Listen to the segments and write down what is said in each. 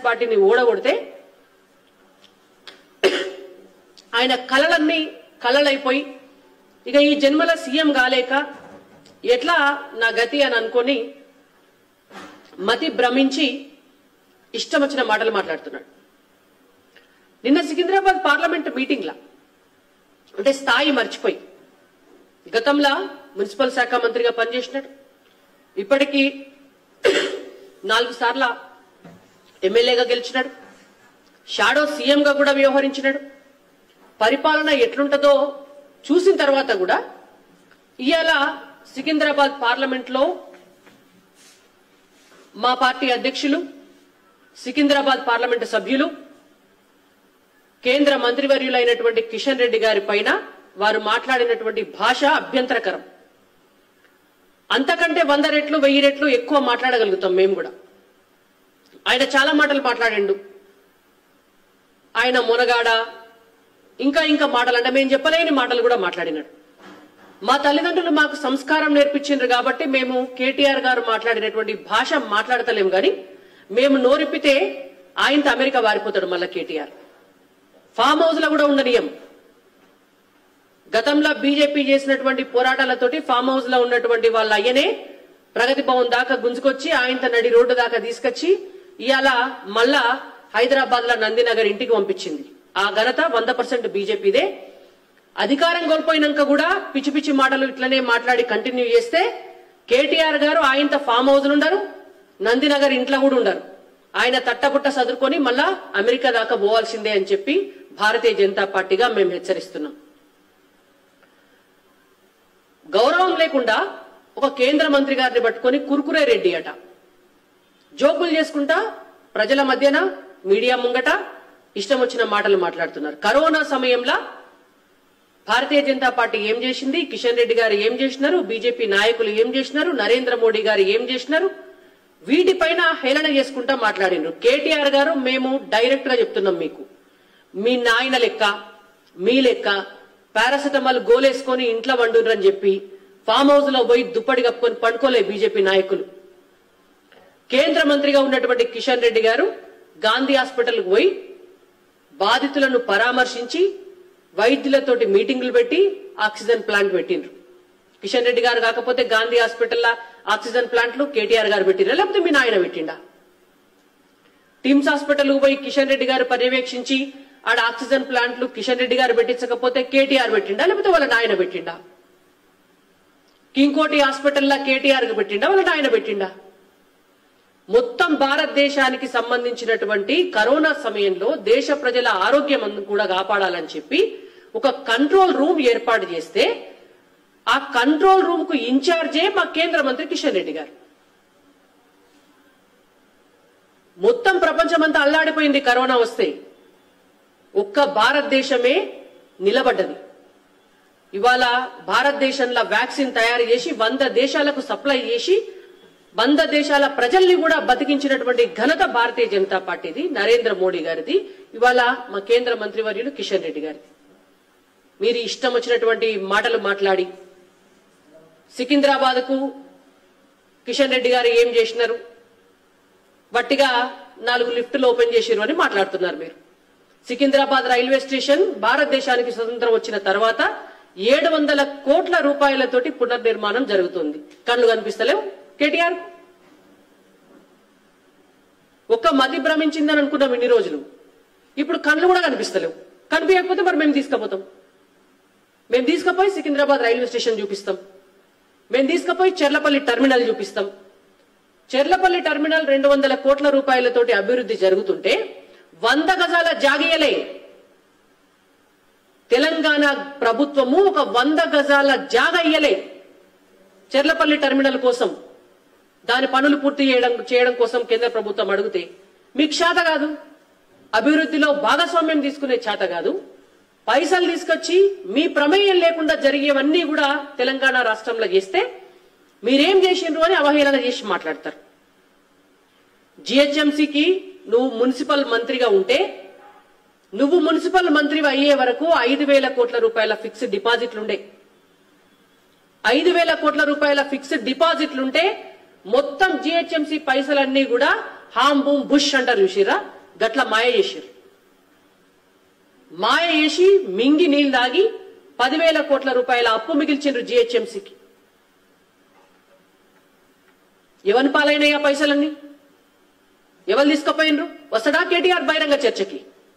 పార్టీని ఓడగొడితే ఆయన కలలన్నీ కలలైపోయి ఇక ఈ జన్మల సీఎం కాలేక ఎట్లా నా గతి అని అనుకొని మతి భ్రమించి ఇష్టం వచ్చిన మాటలు మాట్లాడుతున్నాడు నిన్న సికింద్రాబాద్ పార్లమెంట్ మీటింగ్లా అంటే స్థాయి మర్చిపోయి గతంలో మున్సిపల్ శాఖ మంత్రిగా పనిచేసినాడు ఇప్పటికీ నాలుగు సార్ల ఎమ్మెల్యేగా గెలిచినాడు షాడో సీఎంగా కూడా వ్యవహరించినాడు పరిపాలన ఎట్లుంటదో చూసిన తర్వాత కూడా ఇవాళ సికింద్రాబాద్ పార్లమెంట్ లో మా పార్టీ అధ్యక్షులు సికింద్రాబాద్ పార్లమెంటు సభ్యులు కేంద్ర మంత్రివర్యులైనటువంటి కిషన్ రెడ్డి గారి పైన వారు మాట్లాడినటువంటి భాష అభ్యంతరకరం అంతకంటే వంద రెట్లు వెయ్యి రెట్లు ఎక్కువ మాట్లాడగలుగుతాం మేము కూడా ఆయన చాలా మాటలు మాట్లాడిండు ఆయన మునగాడ ఇంకా ఇంకా మాటలు అంటే మేము చెప్పలేని మాటలు కూడా మాట్లాడినాడు మా తల్లిదండ్రులు మాకు సంస్కారం నేర్పించిండ్రు కాబట్టి మేము కేటీఆర్ గారు మాట్లాడినటువంటి భాష మాట్లాడతలేం గాని మేము నోరిప్పితే ఆయనతో అమెరికా వారిపోతాడు మళ్ళా కేటీఆర్ ఫామ్ హౌస్ లో కూడా ఉండనీయం గతంలో బీజేపీ చేసినటువంటి పోరాటాలతోటి ఫామ్ హౌస్ లో ఉన్నటువంటి వాళ్ళ అయ్యనే ప్రగతి భవన్ దాకా గుంజుకొచ్చి ఆయనతో నడి రోడ్డు దాకా తీసుకొచ్చి ఇవాళ మళ్ళా హైదరాబాద్ లో నందినగర్ ఇంటికి పంపించింది ఆ ఘనత వంద పర్సెంట్ బీజేపీదే అధికారం కోల్పోయినాక కూడా పిచ్చి పిచ్చి మాటలు ఇట్లనే మాట్లాడి కంటిన్యూ చేస్తే కేటీఆర్ గారు ఆయనతో ఫామ్ హౌస్ ఉండరు నందినగర్ ఇంట్లో కూడా ఉండరు ఆయన తట్టపుట్ట సదురుకొని మళ్ళా అమెరికా దాకా పోవాల్సిందే అని చెప్పి భారతీయ జనతా పార్టీగా మేము హెచ్చరిస్తున్నాం గౌరవం లేకుండా ఒక కేంద్ర మంత్రి గారిని పట్టుకొని కురుకురే రెడ్డి అట జోకులు చేసుకుంటా ప్రజల మధ్యన మీడియా ముంగట ఇష్టం వచ్చిన మాటలు మాట్లాడుతున్నారు కరోనా సమయంలో భారతీయ జనతా పార్టీ ఏం చేసింది కిషన్ రెడ్డి గారు ఏం చేసినారు బీజేపీ నాయకులు ఏం చేసినారు నరేంద్ర మోడీ గారు ఏం చేసినారు వీటిపైన హేళన చేసుకుంటా మాట్లాడిండ్రు కేటీఆర్ గారు మేము డైరెక్ట్ గా చెప్తున్నాం మీకు మీ నాయన లెక్క మీ లెక్క పారాసెటమాల్ గోలేసుకొని ఇంట్లో వండురని చెప్పి ఫామ్ హౌస్ లో పోయి దుప్పటి కప్పుకొని పండుకోలే బీజేపీ నాయకులు కేంద్ర మంత్రిగా ఉన్నటువంటి కిషన్ రెడ్డి గారు గాంధీ హాస్పిటల్కి పోయి బాధితులను పరామర్శించి వైద్యులతోటి మీటింగులు పెట్టి ఆక్సిజన్ ప్లాంట్ పెట్టిండ్రు కిషన్ రెడ్డి గారు కాకపోతే గాంధీ హాస్పిటల్లో ఆక్సిజన్ ప్లాంట్లు కేటీఆర్ గారు పెట్టిండ్రా లేకపోతే మీ నాయన పెట్టిండా టిమ్స్ హాస్పిటల్ పోయి కిషన్ రెడ్డి గారు పర్యవేక్షించి ఆడ ఆక్సిజన్ ప్లాంట్లు కిషన్ రెడ్డి గారు పెట్టించకపోతే కేటీఆర్ పెట్టిండా లేకపోతే వాళ్ళ నాయన పెట్టిండా కింకోటి హాస్పిటల్లో కేటీఆర్ కి పెట్టిండా వాళ్ళ నాయన పెట్టిండా మొత్తం భారతదేశానికి సంబంధించినటువంటి కరోనా సమయంలో దేశ ప్రజల ఆరోగ్యం అందు కూడా కాపాడాలని చెప్పి ఒక కంట్రోల్ రూమ్ ఏర్పాటు చేస్తే ఆ కంట్రోల్ రూమ్ కు ఇన్ఛార్జే మా కేంద్ర మంత్రి కిషన్ రెడ్డి గారు మొత్తం ప్రపంచమంతా అల్లాడిపోయింది కరోనా వస్తే ఒక్క భారతదేశమే నిలబడ్డది ఇవాళ భారతదేశంలో వ్యాక్సిన్ తయారు చేసి వంద దేశాలకు సప్లై చేసి వంద దేశాల ప్రజల్ని కూడా బతికించినటువంటి ఘనత భారతీయ జనతా పార్టీది నరేంద్ర మోడీ గారిది ఇవాళ మా కేంద్ర మంత్రివర్యులు కిషన్ రెడ్డి గారిది మీరు ఇష్టం వచ్చినటువంటి మాటలు మాట్లాడి సికింద్రాబాద్ కు కిషన్ రెడ్డి గారు ఏం చేసినారు వట్టిగా నాలుగు లిఫ్టులు ఓపెన్ చేసిరు అని మాట్లాడుతున్నారు మీరు సికింద్రాబాద్ రైల్వే స్టేషన్ భారతదేశానికి స్వతంత్రం వచ్చిన తర్వాత ఏడు వందల కోట్ల రూపాయలతోటి పునర్నిర్మాణం జరుగుతుంది కళ్ళు కనిపిస్తలేవు కేటీఆర్ ఒక్క మతి భ్రమించిందని అనుకున్నాం ఇన్ని రోజులు ఇప్పుడు కళ్ళు కూడా కనిపిస్తలేవు కనిపించకపోతే మరి మేము తీసుకుపోతాం మేము తీసుకుపోయి సికింద్రాబాద్ రైల్వే స్టేషన్ చూపిస్తాం మేము తీసుకుపోయి చెర్లపల్లి టర్మినల్ చూపిస్తాం చెర్లపల్లి టర్మినల్ రెండు వందల కోట్ల రూపాయలతోటి అభివృద్ధి జరుగుతుంటే వంద గజాల జాగీయలే తెలంగాణ ప్రభుత్వము ఒక వంద గజాల జాగ ఇయ్యలే చెర్లపల్లి టర్మినల్ కోసం దాని పనులు పూర్తి చేయడం చేయడం కోసం కేంద్ర ప్రభుత్వం అడిగితే మీకు చేత కాదు అభివృద్ధిలో భాగస్వామ్యం తీసుకునే చేత కాదు పైసలు తీసుకొచ్చి మీ ప్రమేయం లేకుండా జరిగేవన్నీ కూడా తెలంగాణ రాష్ట్రంలో చేస్తే మీరేం చేసిండ్రు అని అవహేళన చేసి మాట్లాడతారు జిహెచ్ఎంసీకి నువ్వు మున్సిపల్ మంత్రిగా ఉంటే నువ్వు మున్సిపల్ మంత్రి అయ్యే వరకు ఐదు వేల కోట్ల రూపాయల ఫిక్స్డ్ డిపాజిట్లుండే ఐదు వేల కోట్ల రూపాయల ఫిక్స్డ్ డిపాజిట్లుంటే మొత్తం జిహెచ్ఎంసీ పైసలన్నీ కూడా హామ్ బూమ్ బుష్ అంటారు చూసిరా గట్ల మాయ చేసిర్రు మాయ చేసి మింగి నీళ్ళు దాగి పదివేల కోట్ల రూపాయల అప్పు మిగిల్చిండ్రు జిహెచ్ఎంసీకి ఎవరి పాలైనయ్యా పైసలన్నీ ఎవరు తీసుకుపోయినరు వస్తాడా కేటీఆర్ బహిరంగ చర్చకి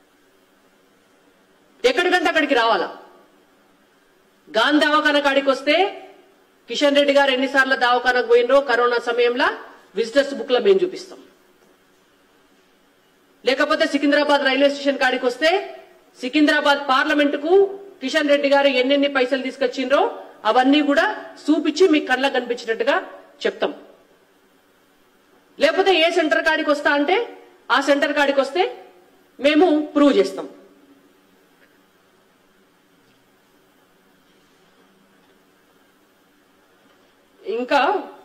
ఎక్కడికంటే అక్కడికి రావాలా గాంధీ దవాఖాన కాడికి వస్తే కిషన్ రెడ్డి గారు ఎన్నిసార్లు దవాఖానకు పోయినరో కరోనా సమయంలో విజిటర్స్ బుక్ లో మేము చూపిస్తాం లేకపోతే సికింద్రాబాద్ రైల్వే స్టేషన్ కాడికి వస్తే సికింద్రాబాద్ పార్లమెంట్ కు కిషన్ రెడ్డి గారు ఎన్నెన్ని పైసలు తీసుకొచ్చిండ్రో అవన్నీ కూడా చూపించి మీకు కళ్ళకు కనిపించినట్టుగా చెప్తాం లేకపోతే ఏ సెంటర్ కాడికి వస్తా అంటే ఆ సెంటర్ కాడికి వస్తే మేము ప్రూవ్ చేస్తాం ఇంకా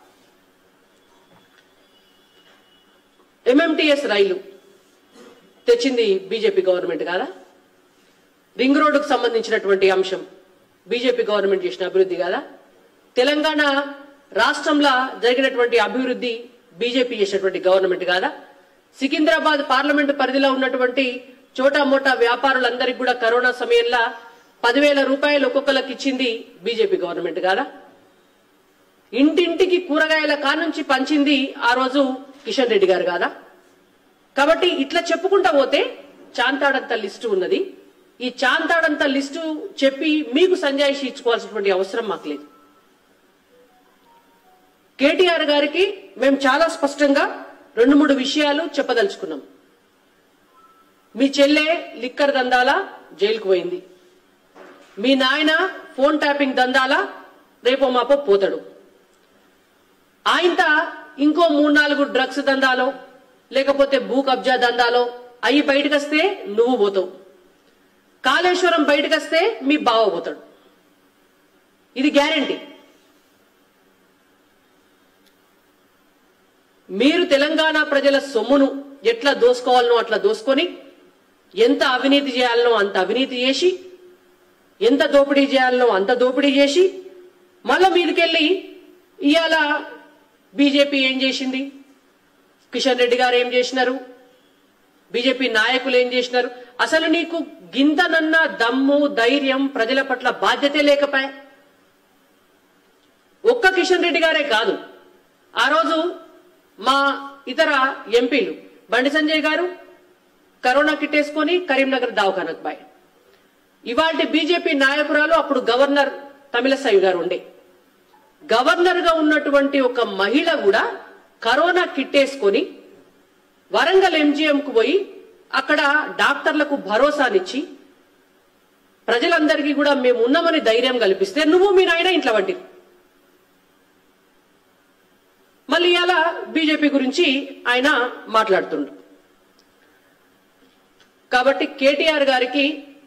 ఎంఎంటీఎస్ రైలు తెచ్చింది బీజేపీ గవర్నమెంట్ కాదా రింగ్ రోడ్డుకు సంబంధించినటువంటి అంశం బీజేపీ గవర్నమెంట్ చేసిన అభివృద్ధి కాదా తెలంగాణ రాష్ట్రంలో జరిగినటువంటి అభివృద్ధి బీజేపీ చేసినటువంటి గవర్నమెంట్ కాదా సికింద్రాబాద్ పార్లమెంటు పరిధిలో ఉన్నటువంటి చోటా మోటా వ్యాపారులందరికీ కూడా కరోనా సమయంలో పదివేల రూపాయలు ఒక్కొక్కరికి ఇచ్చింది బీజేపీ గవర్నమెంట్ కాదా ఇంటింటికి కూరగాయల కానుంచి పంచింది ఆ రోజు కిషన్ రెడ్డి గారు కాదా కాబట్టి ఇట్లా చెప్పుకుంటా పోతే చాంతాడంత లిస్టు ఉన్నది ఈ చాంతాడంత లిస్టు చెప్పి మీకు సంజాయిషి ఇచ్చుకోవాల్సినటువంటి అవసరం మాకు లేదు కేటీఆర్ గారికి మేము చాలా స్పష్టంగా రెండు మూడు విషయాలు చెప్పదలుచుకున్నాం మీ చెల్లె లిక్కర్ దందాల జైలుకు పోయింది మీ నాయన ఫోన్ ట్యాపింగ్ దందాల రేపో మాపో పోతాడు ఆయనత ఇంకో మూడు నాలుగు డ్రగ్స్ దందాలో లేకపోతే భూ కబ్జా దందాలో అవి బయటకు వస్తే నువ్వు పోతావు కాళేశ్వరం బయటకు వస్తే మీ బావ పోతాడు ఇది గ్యారంటీ మీరు తెలంగాణ ప్రజల సొమ్మును ఎట్లా దోసుకోవాలనో అట్లా దోసుకొని ఎంత అవినీతి చేయాలనో అంత అవినీతి చేసి ఎంత దోపిడీ చేయాలనో అంత దోపిడీ చేసి మళ్ళా మీదకెళ్ళి ఇవాళ బీజేపీ ఏం చేసింది కిషన్ రెడ్డి గారు ఏం చేసినారు బీజేపీ నాయకులు ఏం చేసినారు అసలు నీకు గింతనన్న దమ్ము ధైర్యం ప్రజల పట్ల బాధ్యతే లేకపోయా ఒక్క కిషన్ రెడ్డి గారే కాదు ఆ రోజు మా ఇతర ఎంపీలు బండి సంజయ్ గారు కరోనా కిట్టేసుకొని కరీంనగర్ దవాఖానకు బాయ్ ఇవాళ బీజేపీ నాయకురాలు అప్పుడు గవర్నర్ తమిళసై గారు ఉండే గవర్నర్ గా ఉన్నటువంటి ఒక మహిళ కూడా కరోనా కిట్టేసుకొని వరంగల్ ఎంజీఎం కు పోయి అక్కడ డాక్టర్లకు భరోసానిచ్చి ప్రజలందరికీ కూడా మేము ఉన్నామని ధైర్యం కల్పిస్తే నువ్వు మీ నాయన ఇంట్లో వంటి మళ్ళీ ఇలా బీజేపీ గురించి ఆయన మాట్లాడుతుండు కాబట్టి కేటీఆర్ గారికి